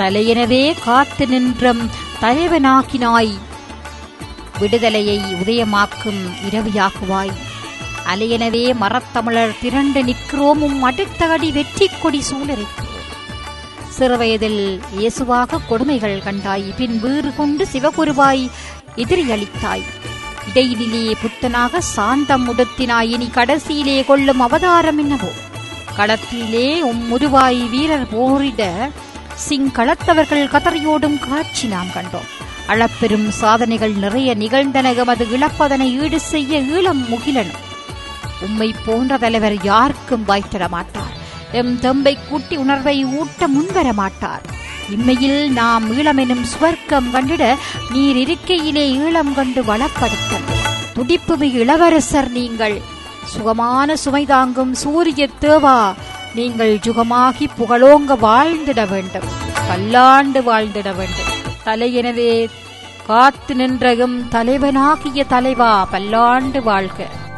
தலையெனவே காத்து நின்றும் தலைவனாக்கினாய் விடுதலையை உதயமாக்கும் இரவியாக்குவாய் அலையெனவே மரத்தமிழர் திரண்டு நிற்கிறோமும் அடுத்த அடி வெற்றி கொடி சூழரைக்கிறோம் சிறுவயதில் இயேசுவாக கொடுமைகள் கண்டாய் பின் வீறு கொண்டு சிவகுருவாய் எதிரியளித்தாய் இடையிலே புத்தனாக சாந்தம் உடுத்தினாய் இனி கடைசியிலே கொள்ளும் அவதாரம் என்னவோ களத்திலே உம் முருவாய் வீரர் போரிட சிங்களத்தவர்கள் கதறியோடும் காட்சி நாம் கண்டோம் அளப்பெரும் சாதனைகள் நிறைய நிகழ்ந்தன எமது இழப்பதனை ஈடு செய்ய ஈழம் முகிலனும் உம்மை போன்ற தலைவர் யாருக்கும் வாய்த்தர மாட்டார் எம் தம்பை கூட்டி உணர்வை ஊட்ட முன்வர மாட்டார் இம்மையில் நாம் ஈழமெனும் சுவர்க்கம் கண்டிட நீர் இருக்கையிலே ஈழம் கண்டு வளப்படுத்த துடிப்புமிகு இளவரசர் நீங்கள் சுகமான சுமை தாங்கும் சூரிய தேவா நீங்கள் ஜுகமாகி புகழோங்க வாழ்ந்திட வேண்டும் பல்லாண்டு வாழ்ந்திட வேண்டும் தலையெனவே காத்து நின்றகும் தலைவனாகிய தலைவா பல்லாண்டு வாழ்க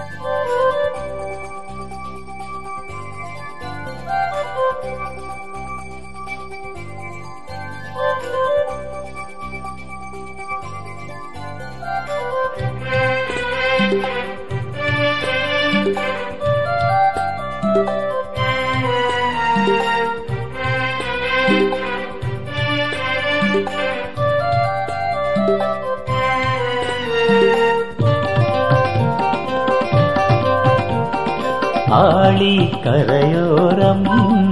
ஆழி கரையோரம்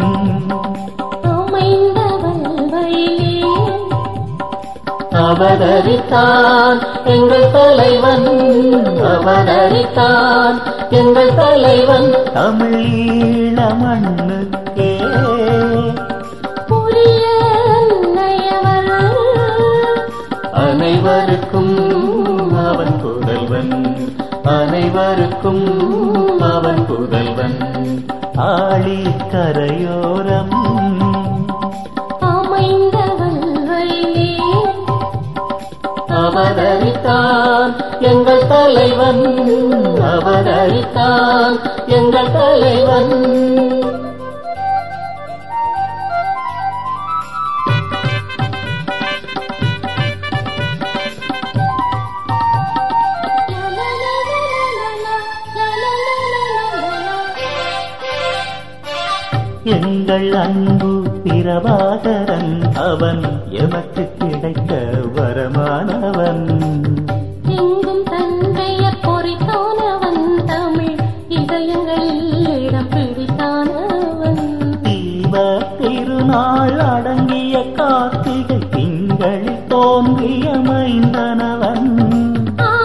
அமைந்தவள் வயலே அவதரித்தான் எங்கள் தலைவன் அவதரித்தான் எங்கள் தலைவன் தமிழீழ மண்ணுக்கே புரிய நயவள் அனைவருக்கும் அவன் புதல்வன் அனைவருக்கும் அவன் புதல்வன் ஆழி கரையோரம் அமைந்தவள் வயலே அவதரித்தான் எங்கள் தலைவன் அவதரித்தான் எங்கள் தலைவன் எங்கள் அன்பு பிரபாகரன் அவன் எமக்கு கிடைக்க வரமானவன் எங்கும் தன்னைய பொறித்தானவன் தமிழ் இதயங்களில் இடம் பிடித்தானவன் தீப திருநாள் அடங்கிய கார்த்திகை திங்களில் தோன்றிய மைந்தனவன் ஆ,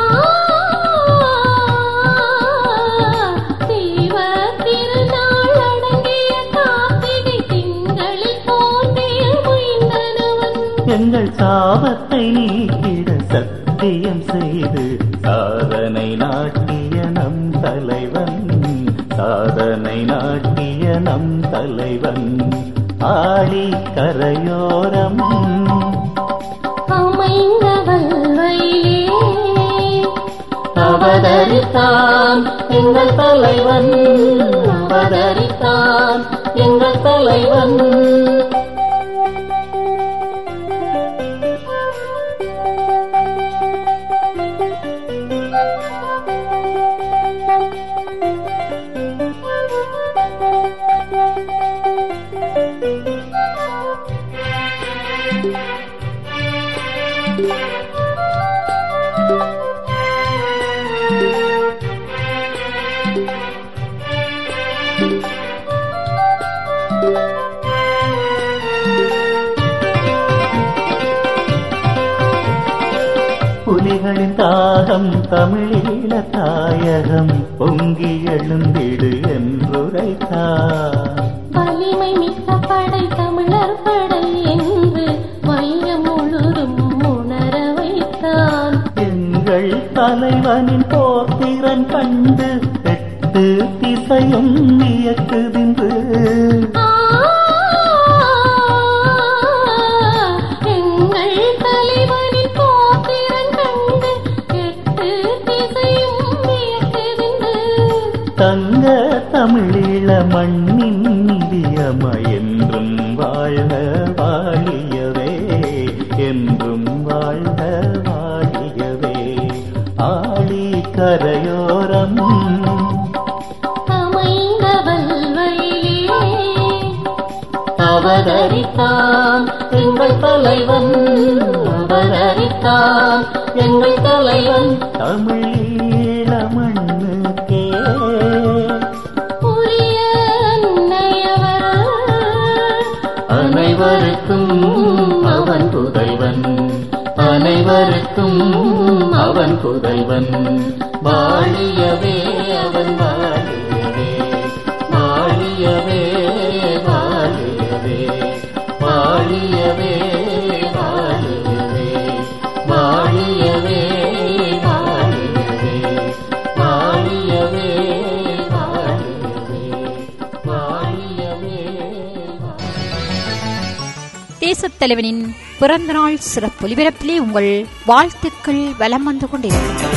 தீவ திருநாள் அடங்கிய கார்த்திகை திங்களில் தோன்றிய மைந்தனவன் எங்கள் சாபத்தை நீக்கிட சத்தியம் செய்து சாதனை நாட்டிய நம் தலைவன் சாதனை நாட்டிய நம் தலைவன் ஆழி கரையோரம் அமைந்தவள் வயலே அவதரித்தான் எங்கள் தலைவன் அவதரித்தான் எங்கள் தலைவன் புலிகளின் தாகம் தமிழீழ தாயகம் பொங்கி எழுந்திடு என்றுரைத்தார் வலிமை மிக்க படை தமிழர் படை என்று மையம் முழுதும் உணர வைத்தான் எங்கள் தலைவனின் போர்த்திறன் கண்டு எட்டு திசையும் இயக்குதின்று ஆ, எங்கள் தலைவனின் போத்திரன் கண்டு எட்டு திசையும் வியக்குகின்று. தங்க தமிழீழ மண்ணின் நிதியம என்றும் வாழ வாழியவே அறித்தான் எங்கள் தலைவன் அவர் அறித்தான் எங்கள் தலைவன் தமிழீழ மண்ணுக்கே உரிய அன்னையவர் அனைவருக்கும் அவன் புதைவன் அனைவருக்கும் அவன் புதைவன் வாழியவே அவன் வாழியவே வாழியவே வாழியவே வாழியவே வாழியவே வாழியவே வாழியவே வாழியவே வாழியவே வாழியவே தேசத் தலைவனின் பிறந்தநாள் சிறப்பு ஒலிபரப்பிலே உங்கள் வாழ்த்துக்கள் வலம் வந்து கொண்டிருக்கின்றன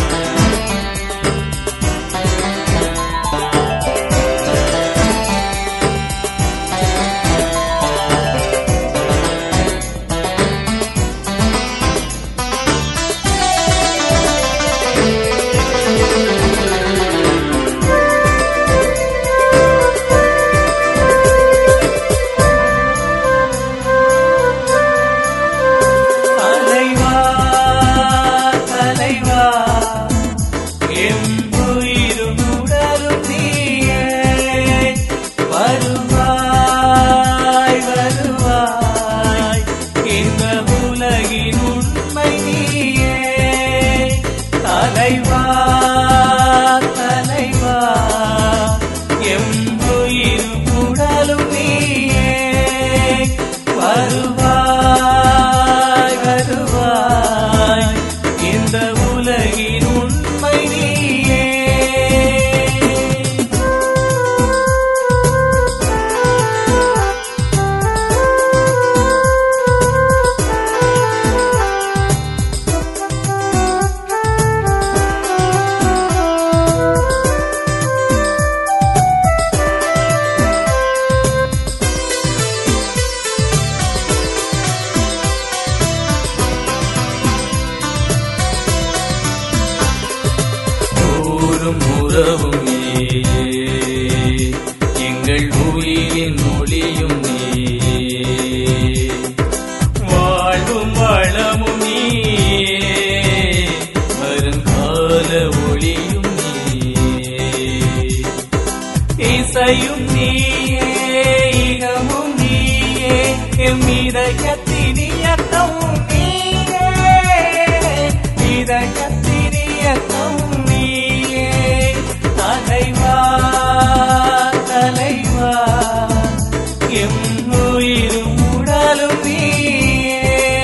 தலைவா தலைவா எம் உயிரும் உடலும் நீயே வருவாய் வருவாய் இந்த உலகின் உண்மை நீயே தலைவா தலைவா எம் உயிரும் உடலும் நீயே வருவாய் வருவாய் இந்த உலகின் உண்மை நீயே ஊரும் உறவும் நீயே எங்கள் உயிரின் மொழியும் நீயே வாழ்வும் வளமும் நீயே வருங்கால ஒளியும் நீயே இசையும் நீயே இகமும் நீயே எம் இதயத்தின் இயக்கமும் நீயே இதயத்தின் இயக்கமும் நீயே தலைவா தலைவா எம் உயிரும் உடலும் நீயே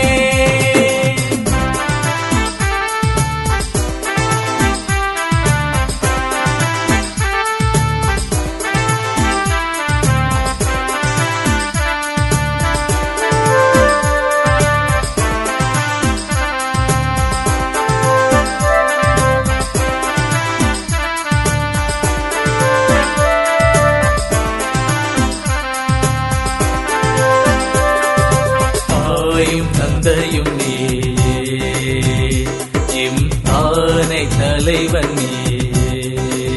தாயும் தந்தையும் நீயே எம் ஆனை தலைவன் நீயே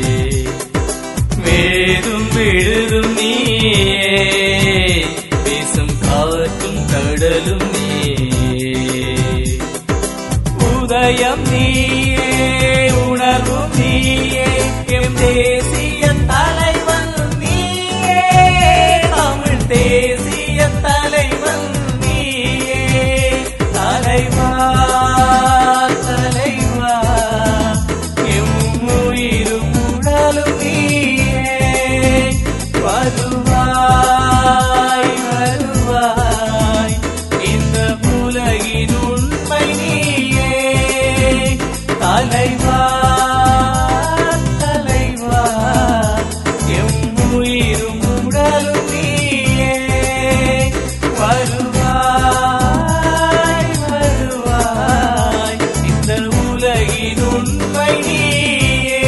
வேதும் விழுதும் நீயே பேசும் காற்றும் கடலும் நீயே உதயம் நீயே உணர்வும் நீயே எம் தேசிய தலைவன் நீயே தமிழ் தேசிய தலைவன் நீயே தலைவா தலைவா எம் உயிரும் உடலும் நீயே வருவாய் வருவாய் இந்த உலகின் உண்மை நீயே தலைவா தலைவா எம் உயிரும் உடலும் நீயே வருவாய் வருவாய் இந்த உலகின் உண்மை நீயே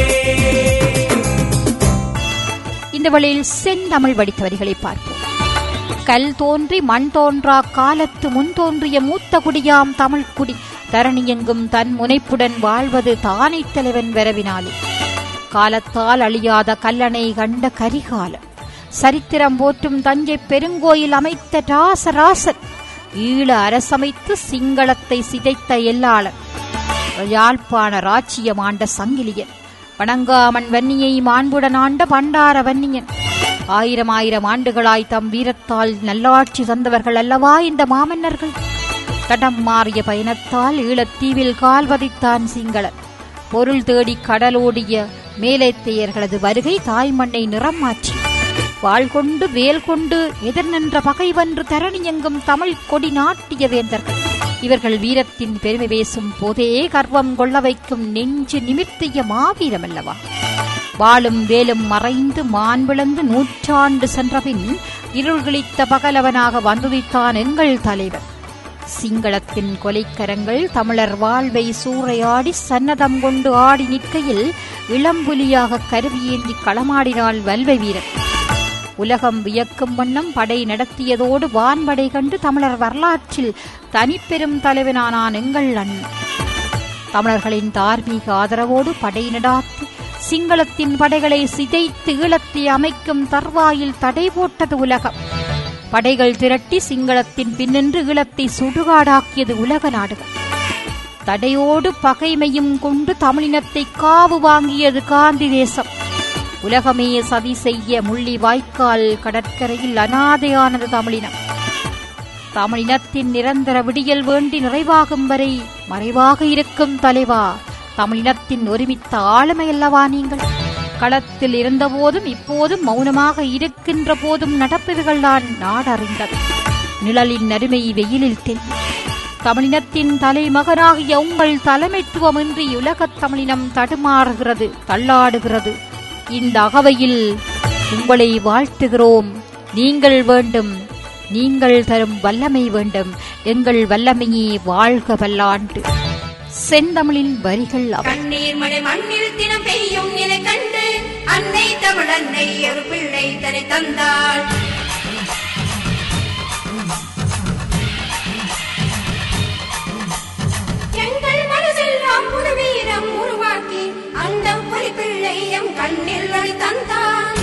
இந்த வழியில் செந்தமிழ் வடித்த வரிகளை பார்ப்போம் கல் தோன்றி மண் தோன்றா காலத்து முன் தோன்றிய மூத்த குடியாம் தமிழ் குடி தரணியெங்கும் தன் முனைப்புடன் வாழ்வது தானை தலைவன் வரவினாலே காலத்தால் அழியாத கல்லணை கண்ட கரிகாலம் சரித்திரம் போற்றும் தஞ்சை பெருங்கோயில் அமைத்த ராசராசன் ஈழ அரசமைத்து சிங்களத்தை சிதைத்த எல்லாளன் யாழ்ப்பாண ராச்சியம் ஆண்ட சங்கிலியன் வணங்காமன் வன்னியை மாண்புடன் ஆண்ட பண்டார வன்னியன் ஆயிரம் ஆயிரம் ஆண்டுகளாய் தம் வீரத்தால் நல்லாட்சி தந்தவர்கள் அல்லவா இந்த மாமன்னர்கள் தடம் மாறிய பயணத்தால் ஈழத்தீவில் கால் பதித்தான் சிங்களன் பொருள் தேடி கடலோடிய மேலைத்தையர்களது வருகை தாய்மண்ணை நிறம் மாற்றி வாள் கொண்டு வேல் கொண்டு எதிர் நின்ற பகைவன்று தரணியெங்கும் தமிழ் கொடி நாட்டிய வேந்தர்கள் இவர்கள் வீரத்தின் பெருமை பேசும் போதே கர்வம் கொள்ள வைக்கும் நெஞ்சு நிமிர்த்திய மாவீரம் அல்லவா வாளும் வேலும் மறைந்து மாண்பிழந்து நூற்றாண்டு சென்றபின் இருள் கிழித்த பகலவனாக வந்துதித்தான் எங்கள் தலைவர் சிங்களத்தின் கொலைக்கரங்கள் தமிழர் வாழ்வை சூறையாடி சன்னதம் கொண்டு ஆடி நிற்கையில் இளம்புலியாக கருவியேந்தி களமாடினாள் வல்வை வீரர் உலகம் வியக்கும் வண்ணம் படை நடத்தியதோடு வான்படை கண்டு தமிழர் வரலாற்றில் தனிப்பெரும் தலைவனானான் எங்கள் அண்ணன் தமிழர்களின் தார்மீக ஆதரவோடு படை நடாத்தி சிங்களத்தின் படைகளை சிதைத்து ஈழத்தை அமைக்கும் தர்வாயில் தடை போட்டது உலகம் படைகள் திரட்டி சிங்களத்தின் பின்னின்று ஈழத்தை சுடுகாடாக்கியது உலக நாடுகள் தடையோடு பகைமையும் கொண்டு தமிழினத்தை காவு வாங்கியது காந்தி தேசம் உலகமே சதி செய்ய முள்ளி வாய்க்கால் கடற்கரையில் அனாதையானது தமிழினம் தமிழினத்தின் நிரந்தர விடியல் வேண்டி நிறைவாகும் வரை மறைவாக இருக்கும் தலைவா தமிழினத்தின் ஒருமித்த ஆளுமை அல்லவா நீங்கள் களத்தில் இருந்தபோதும் இப்போதும் மௌனமாக இருக்கின்ற போதும் நடப்பதுகள்தான் நாடறிந்தது நிழலின் அருமை வெயிலில் தெரியும் தமிழினத்தின் தலைமகனாகிய உங்கள் தலைமைத்துவமின்றி உலகத் தமிழினம் தடுமாறுகிறது தள்ளாடுகிறது இந்த அகவையில் உங்களை வாழ்த்துகிறோம் நீங்கள் வேண்டும் நீங்கள் தரும் வல்லமை வேண்டும் எங்கள் வல்லமையே வாழ்க வல்லாண்டு செந்தமிழின் வரிகள் அவை கண்ணீர் மழை மண்ணில் தினம் பெய்யும் நிலை கண்டு அன்னை தமிழ் அன்னை ஒரு பிள்ளை தனை தந்தாள் எங்கள் மனசெல்லாம் புது வீரம் உருவாக்கி அந்த பொறி பிள்ளை எம் கண்ணில் வழி தந்தான்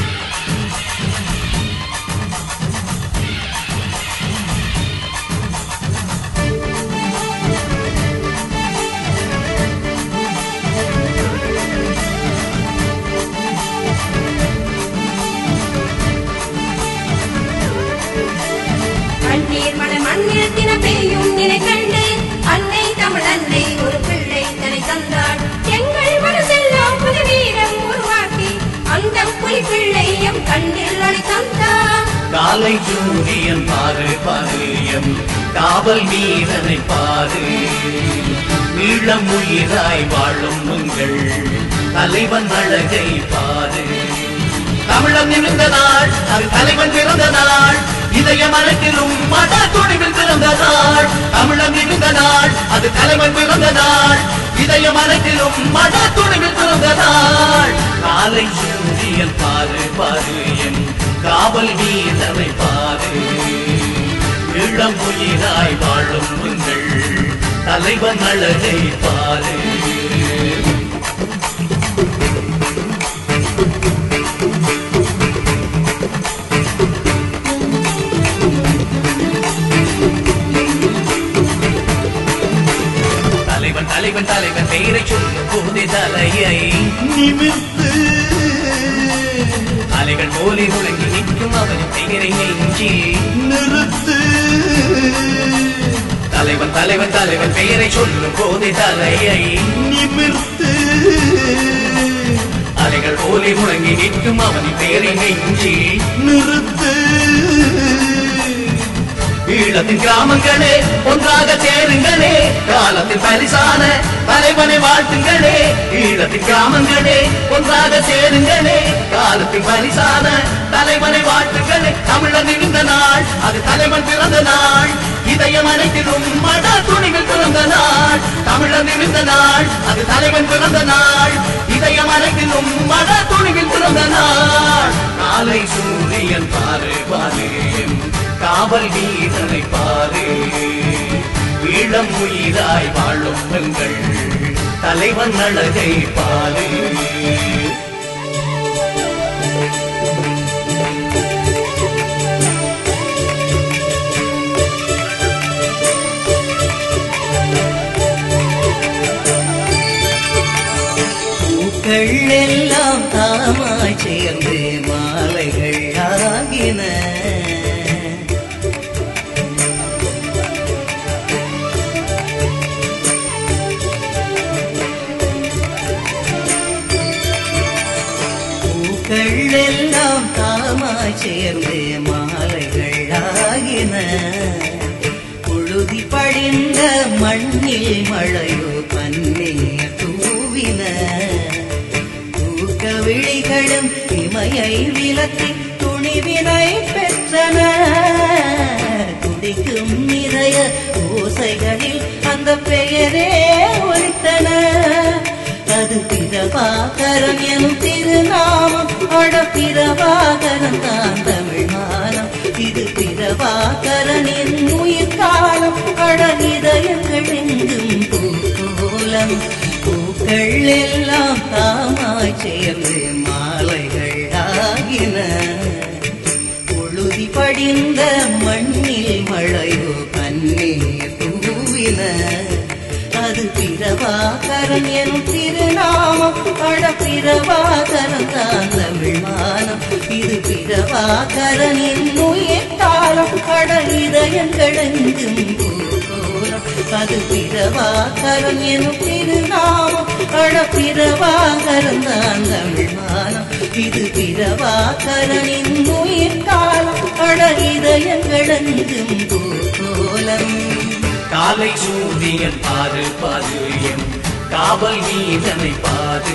கண்ணீர் மழை மண்ணில் தினம் பெய்யும் நிலை கண்டு அன்னை தமிழ் அன்னை ஒரு பிள்ளை தனை தந்தாள் எங்கள் மனசெல்லாம் புது வீரம் உருவாக்கி அந்த புலி பிள்ளை எம் கண்ணில் வழி தந்தான் காலை சூரியன் பாரு பாரு எம் காவல் வீரனை பாரு ஈழம் உயிராய் வாழும் உங்கள் தலைவன் அழகை பாரு தமிழன் நிமிர்ந்த நாள் அது தலைவன் பிறந்த நாள் இதய மனத்திலும் மத துணிவில் பிறந்த நாள் தமிழன் நிமிர்ந்த நாள் அது தலைவன் பிறந்த நாள் இதய மனத்திலும் மத துணிவில் பிறந்த நாள் காலை சூரியன் பாரு பாரு என் காவல் வீரனை பாரு இளம் உயிராய் வாழும் உங்கள் தலைவன் அழகை பாரு தலைவன் தலைவன் தலைவன் பெயரை சொல்லும் போதே தலையை நிமிர்த்து அலைகள் போலே முழங்கி நிற்கும் அவனின் பெயரை நெஞ்சி நிறுத்து தலைவன் தலைவன் தலைவன் பெயரை சொல்லும் போதே தலையை நிமிர்த்து அலைகள் போலே முழங்கி நிற்கும் அவனின் பெயரை நெஞ்சி நிறுத்து ஈழத்தின் கிராமங்களே ஒன்றாக சேருங்களே காலத்தின் பரிசான தலைவனை வாழ்த்துங்களே ஈழத்தின் கிராமங்களே ஒன்றாக சேருங்களே காலத்தின் பரிசான தலைவனை வாழ்த்துங்களே தமிழன் இருந்த நாள் அது தலைவன் பிறந்த நாள் இதயம் அனைத்திலும் மட துணிவில் பிறந்த நாள் தமிழன் இருந்த நாள் அது தலைவன் பிறந்த நாள் இதயம் அனைத்திலும் மட துணிவில் பிறந்த நாள் காலை சூரியன் பாரு பாரு காவல் வீரனை பாரு இளம் உயிராய் வாழும் எங்கள் தலைவன் அழகை பாரு பூக்கள் எல்லாம் தாமாய் சேர்ந்து மாலைகள் ஆகின பூக்கள் எல்லாம் தாமாய் சேர்ந்து மாலைகள் ஆகின புழுதி படிந்த மண்ணில் மழையோ பன்னீர் தூவின தூக்க விழிகளும் இமையை விலக்கி துணிவினை பெற்றன துடிக்கும் இதய ஓசைகளில் அந்த பெயரே ஒலித்தன அது பிரபாகரன் எனும் திருநாமம் அட பிரபாகரன் தான் தமிழ் மானம் இது பிரபாகரனின் உயிர் காலம் அட இதயங்கள் எங்கும் பூக்கோலம் பூக்கள் எல்லாம் தாமாய் சேர்ந்து மாலைகள் ஆகின பொழுதி படிந்த மண்ணில் மழையோ கண்ணீர் தூவின அது பிரபாகரன் எனும் திருநாமம் அட பிரபாகரன் தான் தமிழ் மானம் இது பிரபாகரனின் உயிர் காலம் அட இதயங்களெங்கும் பூகோலம் அது பிரபாகரன் எனும் திருநாமம் அட பிரபாகரன் தான் தமிழ் மானம் இது பிரபாகரனின் உயிர் காலம் அட இதயங்களெங்கும் பூகோலம் காலை சூரியன் பாரு பாரு என் காவல் வீதனை பாரு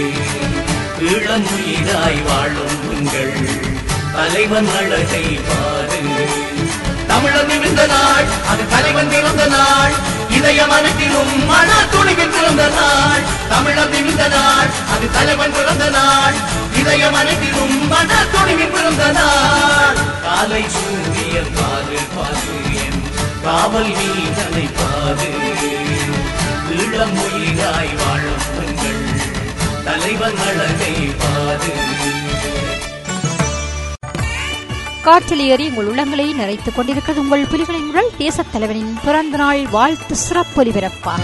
இளம் உயிராய் வாழும் உங்கள் தலைவன் அழகை பாரு தமிழன் நிமிர்ந்த நாள் அது தலைவன் பிறந்த நாள் இதயம் அனைத்திலும் மன துணிவில் பிறந்த நாள் தமிழன் நிமிர்ந்த நாள் அது தலைவன் பிறந்த நாள் இதயம் அனைத்திலும் மன துணிவில் பிறந்த நாள் காலை சூரியன் பாரு பாரு என் காவல் வீதனை பாரு இளம் உயிராய் வாழும் பெண்கள் தலைவன் அழகை பாரு காற்றில் ஏறி உங்கள் உள்ளங்களை நிறைத்துக் கொண்டிருக்கிறது உங்கள் புலிகளின் உடல் தேசத் தலைவனின் பிறந்த நாள் வாழ்த்து சிறப்பொலிபரப்பாக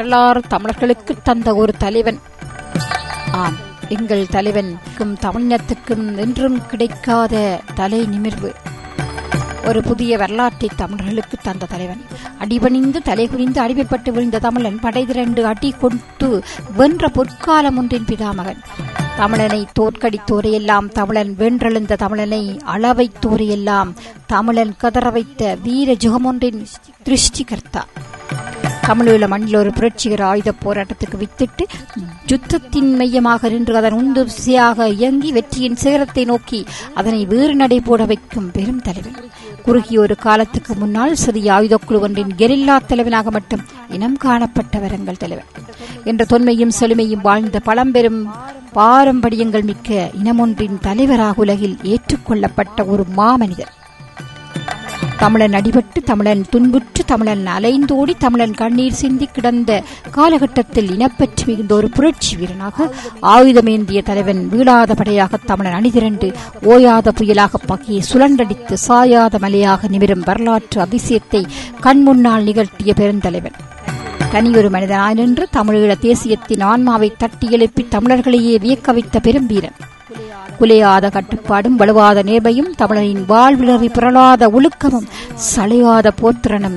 வரலாறு தமிழர்களுக்கு தந்த ஒரு தலைவன் ஆம் எங்கள் தலைவனுக்கும் தமிழினத்துக்கும் என்றும் கிடைக்காத தலை நிமிர்வு ஒரு புதிய வரலாற்றை தமிழர்களுக்கு தந்த தலைவன் அடிபணிந்து தலைகுனிந்து அடிமைப்பட்டு விழுந்த தமிழன் படை திரண்டு அடி கொண்டு வென்ற பொற்காலம் ஒன்றின் பிதாமகன் தமிழனை தோற்கடித்தோரையெல்லாம் தமிழன் வென்றெழுந்த தமிழனை அளவைத்தோரையெல்லாம் தமிழன் கதற வைத்த வீர ஜுகமொன்றின் திருஷ்டிகர்த்தா தமிழீழ மண்ணில் ஒரு புரட்சிகர ஆயுத போராட்டத்துக்கு வித்திட்டு யுத்தத்தின் மையமாக நின்று அதன் உந்து திசையாக இயங்கி வெற்றியின் சிகரத்தை நோக்கி அதனை வேறு நடை போட வைக்கும் பெரும் தலைவன் குறுகிய ஒரு காலத்துக்கு முன்னால் சிறிய ஆயுதக்குழு ஒன்றின் கெரில்லா தலைவனாக மட்டும் இனம் காணப்பட்டவர் எங்கள் தலைவர் என்ற தொன்மையும் செழுமையும் வாழ்ந்த பழம்பெரும் பாரம்பரியங்கள் மிக்க இனமொன்றின் தலைவராக உலகில் ஏற்றுக்கொள்ளப்பட்ட ஒரு மாமனிதர் தமிழன் அடிபட்டு தமிழன் துன்புற்று தமிழன் அலைந்தோடி தமிழன் கண்ணீர் சிந்தி கிடந்த காலகட்டத்தில் இனப்பற்று மிகுந்த ஒரு புரட்சி வீரனாக ஆயுதமேந்திய தலைவன் வீழாத படையாக தமிழன் அணிதிரண்டு ஓயாத புயலாக பகையை சுழன்றடித்து சாயாத மலையாக நிமிரும் வரலாற்று அதிசயத்தை கண்முன்னால் நிகழ்த்திய பெருந்தலைவன் தனியொரு மனிதனாய் நின்று தமிழீழ தேசியத்தின் ஆன்மாவை தட்டி எழுப்பி தமிழர்களையே வியக்க வைத்த பெரும் வீரன் குலையாத கட்டுப்பாடும் வலுவாத நேர்மையும் தமிழரின் வாழ்விலறி புரளாத ஒழுக்கமும் சளையாத போத்திரனும்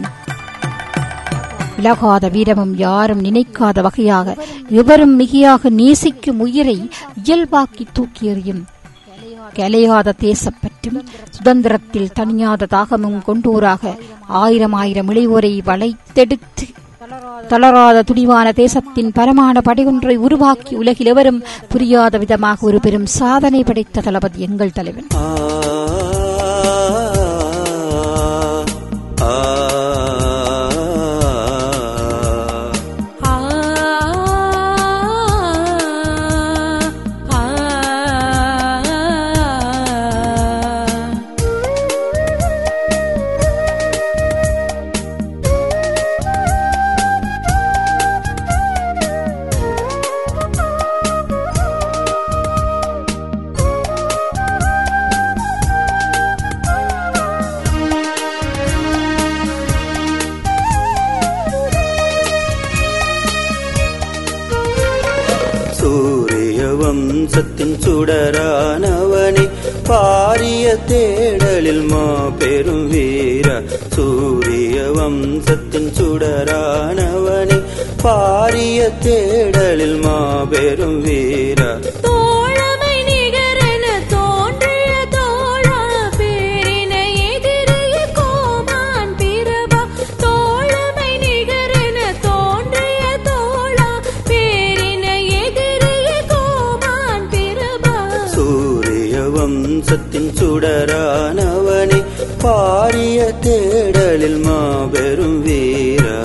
விலகாத வீரமும் யாரும் நினைக்காத வகையாக எவரும் மிகையாக நேசிக்கும் உயிரை இயல்பாக்கி தூக்கி எறியும் கலையாத தேசப்பற்றும் சுதந்திரத்தில் தனியாத தாகமும் கொண்டோராக ஆயிரம் ஆயிரம் இளையோரை வளைத்தெடுத்து தளராத துடிவான தேசத்தின் பரமான படையொன்றை உருவாக்கி உலகில் எவரும் புரியாத விதமாக ஒரு பெரும் சாதனை படைத்த தளபதி எங்கள் தலைவன் ஆ ஆ ஆ ஆ சூரிய வம்சத்தின் சுடரானவனே பாரிய தேடலில் மா பெரும் வீர சூரிய வம்சத்தின் சுடரானவனே பாரிய தேடலில் மா பெரும் வீர தோழமை நிகரென தோன்றிய தோழா பேரினை எதிரிய கோமான் பிரபா தோழமை நிகரென தோன்றிய தோழா பேரினை எதிரிய கோமான் பிரபா சூரிய வம்சத்தின் சுடரானவனே பாரிய தேடலில் மாபெரும் வீரா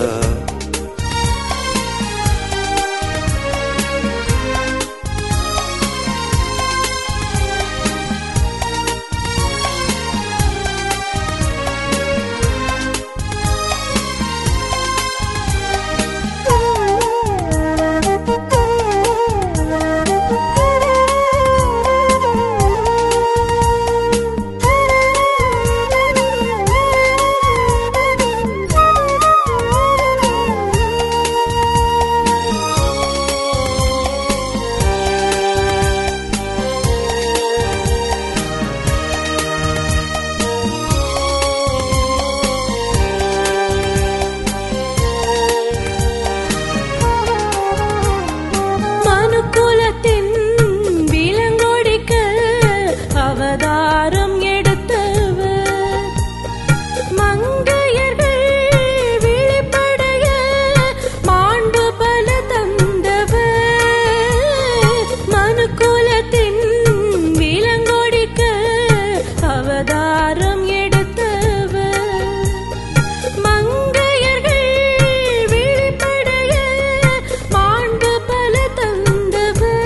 மனுக்குலத்தின் விலங்கொடிக்க அவதாரம் எடுத்தவர் மங்கையர்கள் விழிப்படைய மாண்பு பல தந்தவர் மனுக்குலத்தின் விலங்கொடிக்க அவதாரம் எடுத்தவர் மங்கையர்கள் விழிப்படைய மாண்பு பல தந்தவர்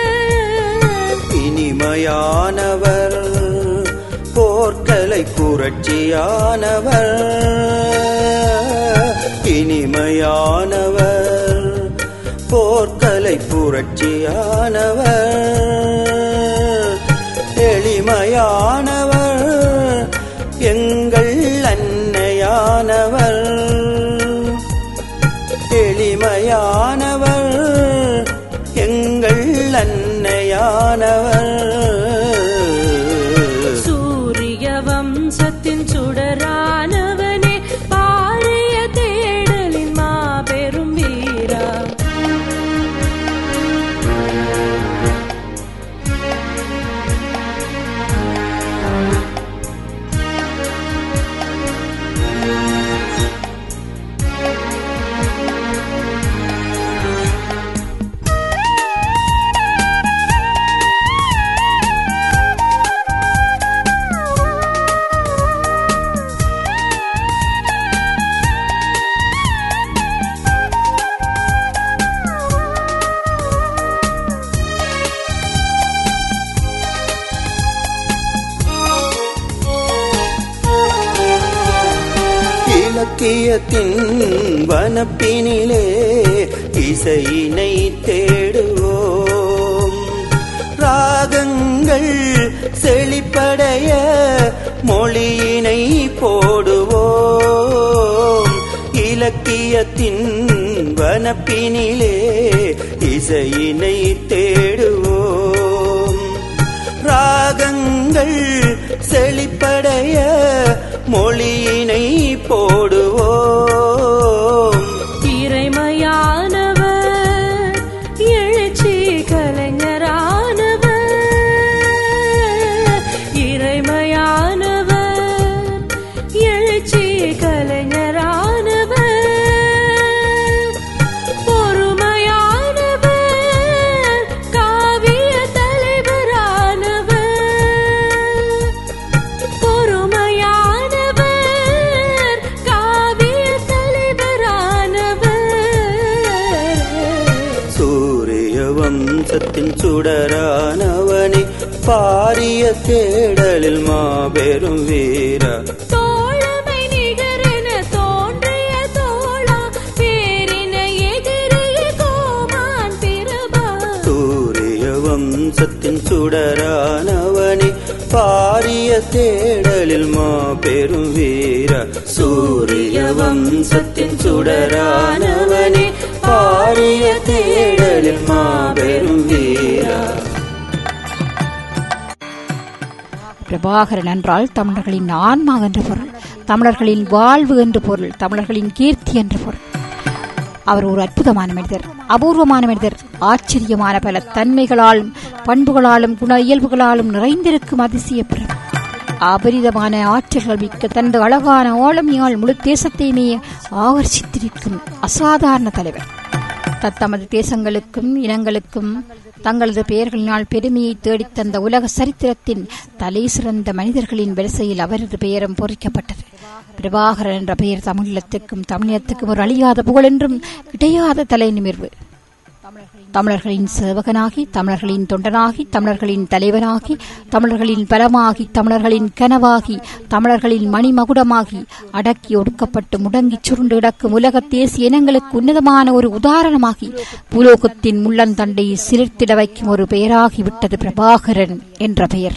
இனிமையானவர் போர்க்கலை புரட்சியானவர் இனிமையானவர் போர்க்கலை புரட்சியானவர் எளிமையானவர் எங்கள் அன்னையானவர் எளிமையானவர் இலக்கியத்தின் வனப்பினிலே இசையினை தேடுவோம் ராகங்கள் செழிப்படைய மொழியினை போடுவோம் இலக்கியத்தின் வனப்பினிலே இசையினை தேடுவோம் ராகங்கள் செழிப்படைய மொழியினை போடுவோம் இறைமையானவர் எழுச்சி கலைஞரானவர் இறைமையானவர் எழுச்சி கலைஞரானவர் பொறுமையானவர் காவிய தலைவரானவர் பொறுமையானவர் காவிய தலைவரானவர் சூரிய வம்சத்தின் சுடரானவனே பாரிய தேடலில் மாபெரும் வீரா தோழமை நிகரென தோன்றிய தோழா பேரின எதிரிய கோமான் பிரபா சூரிய வம்சத்தின் சுடரானவனே பாரிய தேடலில் மாபெரும் வீரா சூரிய வம்சத்தின் சுடரானவனே பாரிய தேடலில் மாபெரும் வீரா பிரபாகரன் என்றால் தமிழர்களின் ஆன்மா என்ற பொருள் தமிழர்களின் வாழ்வு என்று பொருள் தமிழர்களின் கீர்த்தி என்ற பொருள் அவர் ஒரு அற்புதமான மனிதர் அபூர்வமான மனிதர் ஆச்சரியமான பல தன்மைகளாலும் பண்புகளாலும் குண இயல்புகளாலும் நிறைந்திருக்கும் அதிசய பிறர் அபரிதமான ஆற்றல்கள் மிக்க தனது அழகான ஆளுமையால் முழு தேசத்தையுமே ஆகர்ஷித்திருக்கும் அசாதாரண தலைவர் தத்தமது தேசங்களுக்கும் இனங்களுக்கும் தங்களது பெயர்களினால் பெருமையை தேடித் தந்த உலக சரித்திரத்தின் தலை சிறந்த மனிதர்களின் வரிசையில் அவரது பெயரும் பொறிக்கப்பட்டது பிரபாகரன் என்ற பெயர் தமிழீழத்துக்கும் தமிழத்துக்கும் ஒரு அழியாத புகழென்றும் இடையாத தலை நிமிர்வு தமிழர்களின் சேவகனாகி தமிழர்களின் தொண்டனாகி தமிழர்களின் தலைவனாகி தமிழர்களின் பலமாகி தமிழர்களின் கனவாகி தமிழர்களின் மணிமகுடமாகி அடக்கி ஒடுக்கப்பட்டு முடங்கி சுருண்டு கிடக்கும் உலக தேசிய இனங்களுக்கு உன்னதமான ஒரு உதாரணமாகி பூலோகத்தின் முள்ளந்தண்டை சிலிர்த்திட வைக்கும் ஒரு பெயராகி விட்டது பிரபாகரன் என்ற பெயர்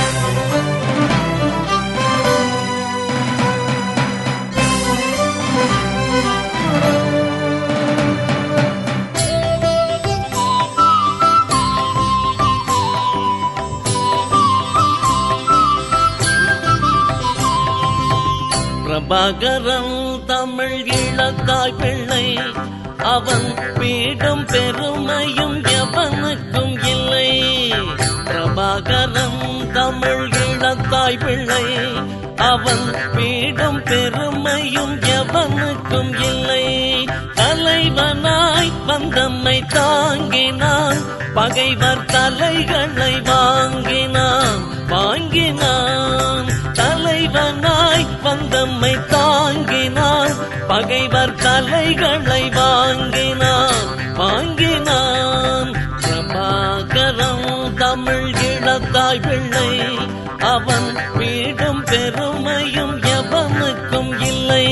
பிரபாகரன் தமிழ் இழந்தாய் பிள்ளை அவன் பீடும் பெருமையும் எவனுக்கும் இல்லை பிரபாகரன் தமிழ் இழந்தாய் பிள்ளை அவன் பீடும் பெருமையும் எவனுக்கும் இல்லை தலைவனாய் வந்தம்மை தாங்கினான் பகைவர் தலைகளை வாங்கினான் வாங்கினான் தலைவனாய் வந்தம்மை தாங்கினான் பகைவர் தலைகளை வாங்கினான் வாங்கினான் பிரபாகரம் தமிழ் இழந்தாய் பிள்ளை அவன் வீடும் பெருமையும் எவனுக்கும் இல்லை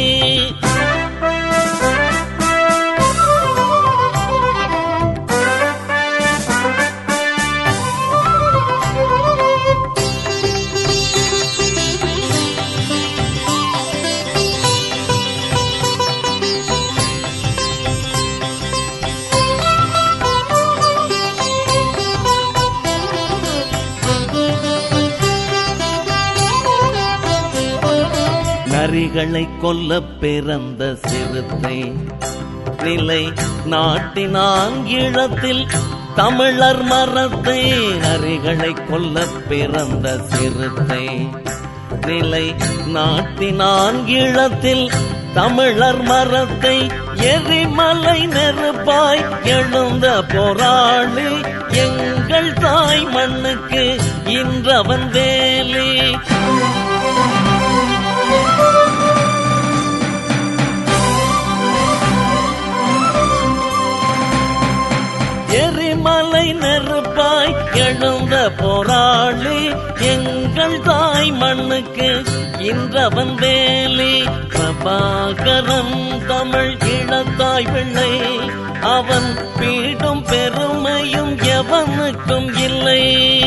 நரிகளை கொல்ல பிறந்த சிறுத்தை நிலை நாட்டினான் ஈழத்தில் தமிழர் மரத்தை நரிகளை கொல்ல பிறந்த சிறுத்தை நிலை நாட்டினான் ஈழத்தில் தமிழர் மரத்தை எரிமலை நெருப்பாய் எழுந்த போராளி எங்கள் தாய் மண்ணுக்கு இன்றவன் வேலி எரிமலை நெருப்பாய் எழுந்த போராளி எங்கள் தாய் மண்ணுக்கு இன்றவன் வேலி பிரபாகரன் தமிழ் இளத்தாய் பிள்ளை அவன் பீடும் பெருமையும் எவனுக்கும் இல்லை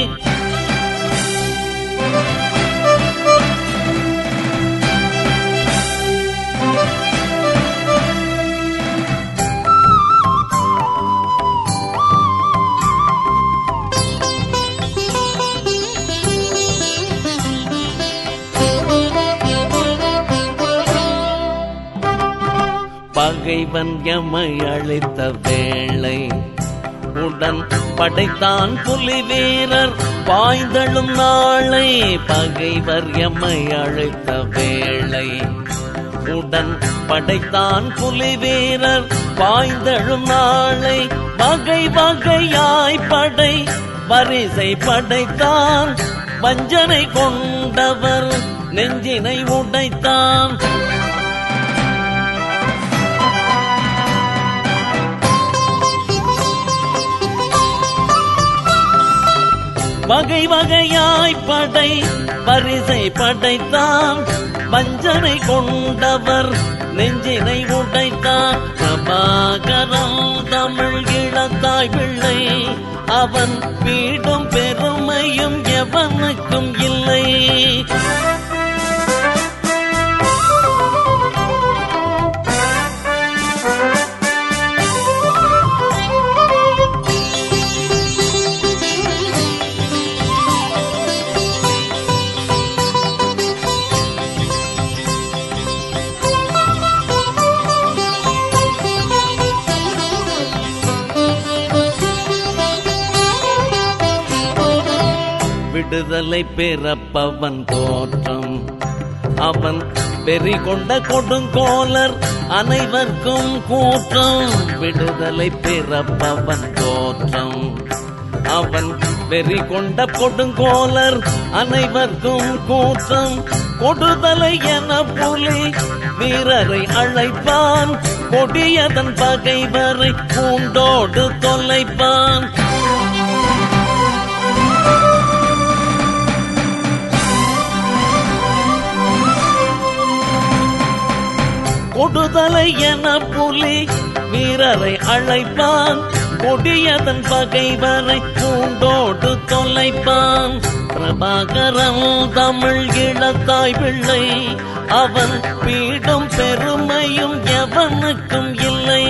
பகைவன் எமை அழைத்த வேளை உடன் படைத்தான் புலி வீரர் பாய்ந்தழும் நாளை பகைவர் எமை அழைத்த வேளை உடன் படைத்தான் புலி வீரர் பாய்ந்தழும் நாளை வகை வகையாய் படை வரிசை படைத்தான் வஞ்சனை கொண்டவர் நெஞ்சினை உடைத்தான் வகை வகையாய் படை பரிசை படைத்தான் வஞ்சனை கொண்டவர் நெஞ்சினை உடைத்தான் பிரபாகரம் தமிழ் இளத்தாய் பிள்ளை அவன் பீடும் பெருமையும் எவனுக்கும் இல்லை விடுதலை பிறப்பவன் தோற்றம் அவன் வெறி கொண்ட கொடுங்கோலர் அனைவர்க்கும் கூற்றம் விடுதலை பிறப்பவன் தோற்றம் அவன் வெறி கொண்ட கொடுங்கோலர் அனைவர்க்கும் கூற்றம் கொடுதலை என புலி வீரரை அழைப்பான் கொடியதன் பகைவரை பூண்டோடு தொலைப்பான் கொடுதலை என புலி வீரரை அழைப்பான் கொடியதன் பகைவரை பூண்டோடு தொலைப்பான் பிரபாகரன் தமிழ் இளத்தாய் பிள்ளை அவன் பீடும் பெருமையும் எவனுக்கும் இல்லை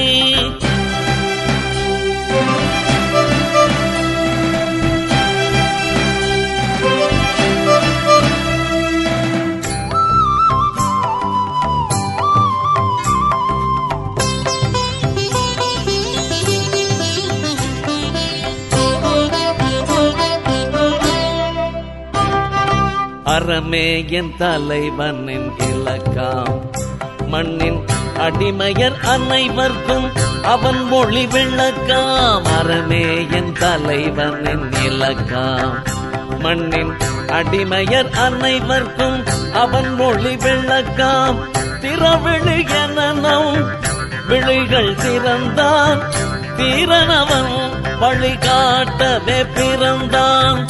அறமே என் தலைவனின் இலக்காம் மண்ணின் அடிமையர் அனைவர்க்கும் அவன் மொழி விளக்காம் அறமே என் தலைவனின் இலக்காம் மண்ணின் அடிமையர் அனைவர்க்கும் அவன் மொழி விளக்காம் திறவிழி எனும் விழிகள் திறந்தான் தீரனவன் வழிகாட்டவே பிறந்தான்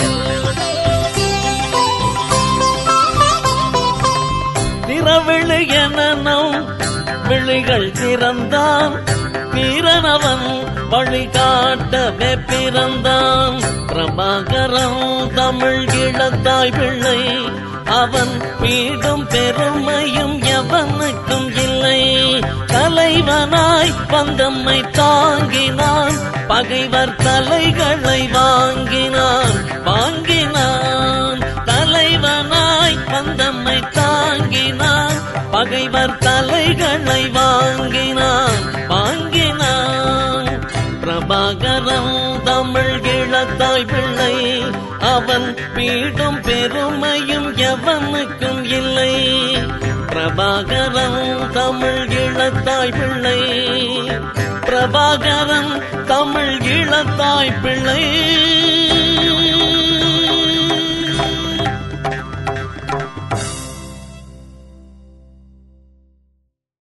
திறவிழி எனும் விழிகள் திறந்தான் வீரனவன் வழிகாட்டவே பிறந்தான் பிரபாகரம் தமிழ் இளத்தாய் பிள்ளை அவன் பீடும் பெருமையும் எவனுக்கும் இல்லை தலைவனாய் பந்தம்மை தாங்கினான் பகைவர் தலைகளை வாங்கினான் வாங்கினான் தலைவனாய் பந்தம்மை தாங்கினான் பகைவர் தலைகளை வாங்கினான் வாங்கினான் பிரபாகரம் தமிழ் இளத்தாய் பிள்ளை அவன் பீடும் பெருமையும் எவனுக்கும் இல்லை பிரபாகரம் தமிழ் இளத்தாய் பிள்ளை பிரபாகரன் தமிழ் இளத்தாய் பிள்ளை